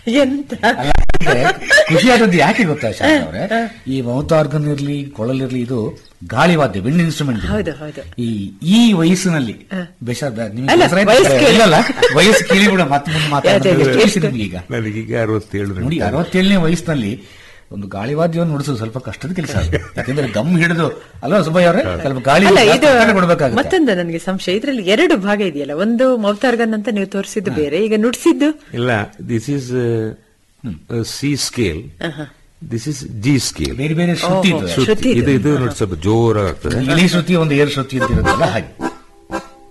ಎಂತ ಅಲ್ಲ, ಅಂದ್ರೆ ಖುಷಿ ಆದದ್ದು ಯಾಕೆ ಗೊತ್ತಾ ಶಾಂತ ಅವರೇ ಈ ಮೌತ್ ಆರ್ಗನ್ ಇರ್ಲಿ ಕೊಳಲಿರ್ಲಿ ಇದು ಗಾಳಿ ವಾದ್ಯ ವಿಂಡ್ ಇನ್ಸ್ಟ್ರೂಮೆಂಟ್ ಹೌದು ಹೌದು ಈ ಈ ವಯಸ್ಸಿನಲ್ಲಿ ಬೇಷ- ಬ- ನಿಮ್ಗೆ ಅಲ್ಲ, ಹೆಸರಾಯ್ತು ವಯಸ್ಸು ಕರೆ. ಕೇಳಿ. ಇಲ್ಲಲ್ಲ ವಯಸ್ಸು ಕೇಳಿ ಬಿಡ ಮತ್ತೆ ಮುಂದೆ ಮಾತಾಡೋದು. ಅದೇ, ಎಷ್ಟು ವಯಸ್ಸು ಎಷ್ಟು? ನಿಮ್ಗೆ ಈಗ ನನಗೀಗ ಅರವತ್ತೇಳು ನೋಡಿ ಅರವತ್ತೇಳನೇ ವಯಸ್ಸಿನಲ್ಲಿ ಒಂದು ಗಾಳಿ ವಾದ್ಯವನ್ನು ನುಡಿಸೋದು ಸ್ವಲ್ಪ ಕಷ್ಟದ ಕೆಲಸ ಅದು. ಯಾಕಂದ್ರೆ ಗಮ್ ಹಿಡಿದು ಅಲ್ವಾ ಸುಬ್ಬಯ್ಯ ಅವರೇ ಸ್ವಲ್ಪ ಗಾಳಿ ಅಲ್ಲ ಜಾಸ್ತಿ ಇದು ಒತ್ತಡ ಕೊಡ್ಬೇಕಾಗುತ್ತೆ ಮತ್ತೊಂದು ನನಗೆ ಸಂಶಯ ಇದ್ರಲ್ಲಿ ಎರಡು ಭಾಗ ಇದೆಯಲ್ಲ ಒಂದು ಮೌತಾರ್ಗನ್ ಅಂತ ನೀವು ತೋರಿಸಿದ್ದು ಬೇರೆ ಈಗ ನುಡ್ಸಿದ್ದು ಇಲ್ಲ ದಿಸ್ ಈಸ್ ಸಿ ಸ್ಕೇಲ್ ಆಹಾ. ದಿಸ್ ಇಸ್ ಜಿ ಸ್ಕೇಲ್ ಬೇರೆ ಬೇರೆ ಶ್ರುತಿ ಓಹೋ. ಇದೆ ಶ್ರುತಿ ಇದು ಇದೆ. ಇದು ನೋಡಿ ಸ್ವಲ್ಪ ಜೋರಾಗ್ತದೆ ಇಳಿ ಶ್ರುತಿ ಒಂದು ಏರ್ ಶ್ರುತಿ ಅಂತ ಇರುತ್ತಲ್ಲ ಹಾಗೆ